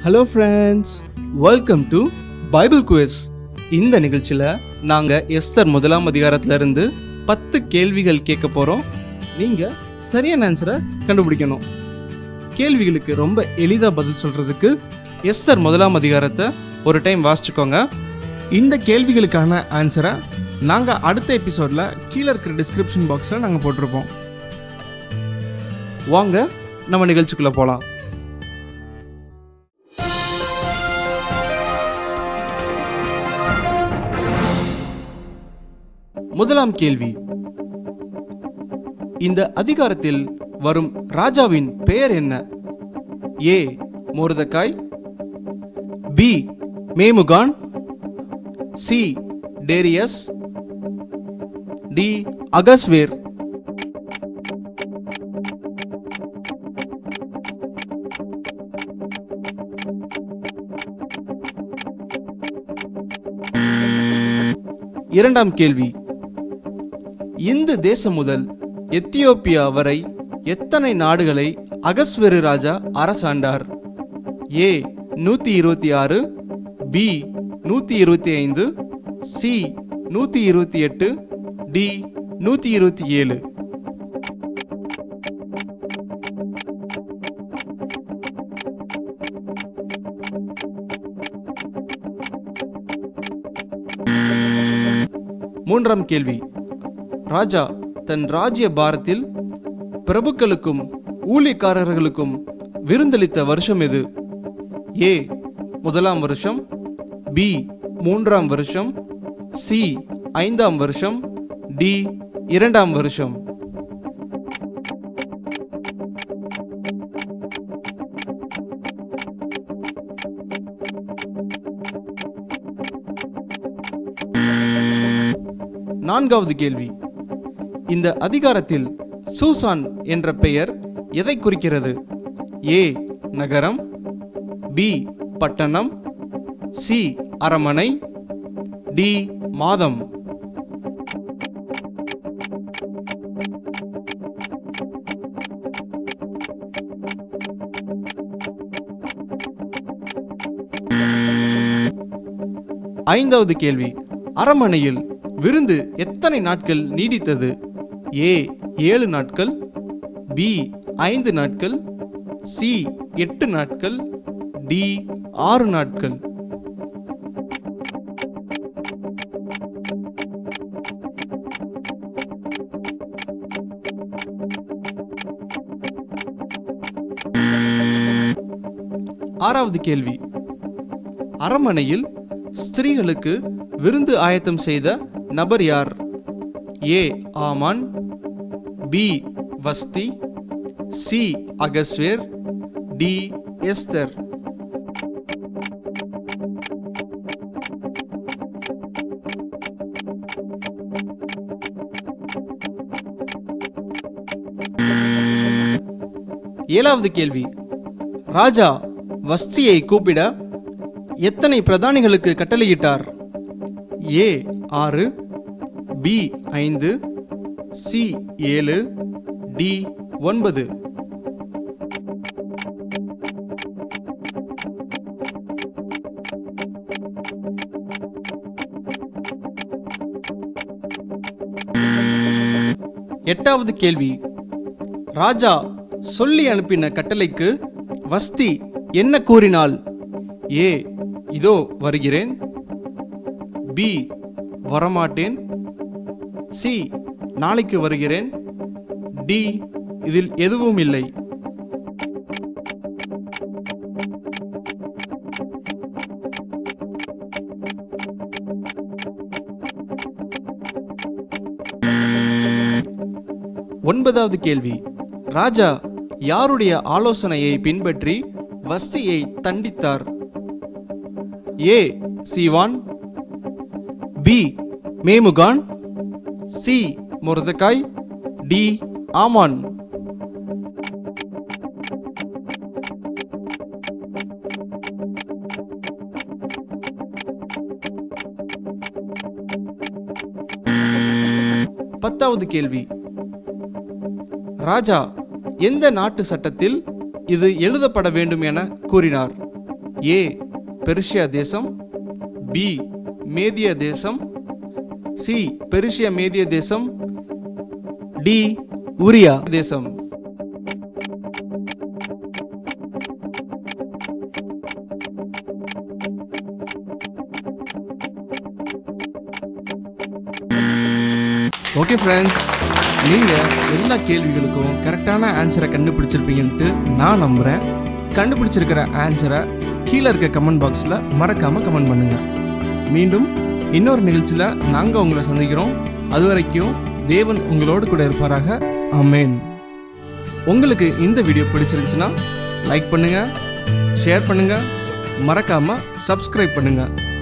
hello friends welcome to Bible quiz இந்த நிகழ்ச்சியில் நாங்கள் எஸ்தர் முதலாம் அதிகாரத்திலிருந்து பத்து கேள்விகள் கேட்க போகிறோம் நீங்கள் சரியான ஆன்சரை கண்டுபிடிக்கணும் கேள்விகளுக்கு ரொம்ப எளிதாக பதில் சொல்கிறதுக்கு எஸ்தர் முதலாம் அதிகாரத்தை ஒரு டைம் வாசிச்சுக்கோங்க இந்த கேள்விகளுக்கான ஆன்சரை நாங்கள் அடுத்த எபிசோடில் கீழே இருக்கிற டிஸ்கிரிப்ஷன் பாக்ஸில் நாங்கள் போட்டிருப்போம் வாங்க நம்ம நிகழ்ச்சிக்குள்ளே போகலாம் முதலாம் கேள்வி இந்த அதிகாரத்தில் வரும் ராஜாவின் பெயர் என்ன A Mordecai B Memucan C Darius D அகஸ்வேர் இரண்டாம் கேள்வி இந்து தேசம் முதல் எத்தியோப்பியா வரை எத்தனை நாடுகளை அகஸ்வரு ராஜா அரசாண்டார் ஏ நூத்தி இருபத்தி ஆறு பி நூத்தி இருபத்தி ஐந்து சி நூத்தி இருபத்தி எட்டு டி நூத்தி இருபத்தி ஏழு மூன்றாம் கேள்வி ராஜா தன் ராஜ்ய பாரத்தில் பிரபுக்களுக்கும் ஊழியக்காரர்களுக்கும் விருந்தளித்த வருஷம் எது ஏ முதலாம் வருஷம் பி மூன்றாம் வருஷம் சி ஐந்தாம் வருஷம் டி இரண்டாம் வருஷம் நான்காவது கேள்வி இந்த அதிகாரத்தில் சூசான் என்ற பெயர் எதை குறிக்கிறது ஏ நகரம் பி பட்டணம் சி அரமனை டி மாதம் ஐந்தாவது கேள்வி அரமனையில் விருந்து எத்தனை நாட்கள் நீடித்தது ஏ ஏழு நாட்கள் பி ஐந்து நாட்கள் சி எட்டு நாட்கள் டி ஆறு நாட்கள் ஆறாவது கேள்வி அரமனையில் ஸ்திரீகளுக்கு விருந்து ஆயத்தம் செய்த நபர் யார் A Haman B Vashti C அகஸ்வேர் டி எஸ்தர் ஏழாவது கேள்வி ராஜா வஸ்தியை கூப்பிட எத்தனை பிரதானிகளுக்கு கட்டளையிட்டார் ஏ ஆறு பி ஐந்து சி ஏழு டி ஒன்பது எட்டாவது கேள்வி ராஜா சொல்லி அனுப்பின கட்டளைக்கு வஸ்தி என்ன கூறினாள் ஏ இதோ வருகிறேன் பி வரமாட்டேன் சி நாளைக்கு வருகிறேன் டி இதில் எதுவும் இல்லை ஒன்பதாவது கேள்வி ராஜா யாருடைய ஆலோசனையை பின்பற்றி வஸ்தியை தண்டித்தார் A Sivan B Memucan C Mordecai D Haman பத்தாவது கேள்வி ராஜா எந்த நாட்டு சட்டத்தில் இது எழுதப்பட வேண்டும் என கூறினார் ஏ பெர்ஷியா தேசம் பி மேதிய தேசம் சி பெர்ஷியா மேதிய தேசம் டி உரியா தேசம் ஓகே ஃப்ரெண்ட்ஸ் நீங்கள் எல்லா கேள்விகளுக்கும் கரெக்டான ஆன்சரை கண்டுபிடிச்சிருப்பீங்கன்ட்டு நான் நம்புகிறேன் கண்டுபிடிச்சிருக்கிற ஆன்சரை கீழே இருக்க கமெண்ட் பாக்ஸில் மறக்காமல் கமெண்ட் பண்ணுங்கள் மீண்டும் இன்னொரு நிகழ்ச்சியில் நாங்கள் உங்களை சந்திக்கிறோம் அது வரைக்கும் தேவன் உங்களோடு கூட இருப்பாராக அமேன் உங்களுக்கு இந்த வீடியோ பிடிச்சிருந்துச்சுன்னா லைக் பண்ணுங்கள் ஷேர் பண்ணுங்கள் மறக்காமல் சப்ஸ்கிரைப் பண்ணுங்கள்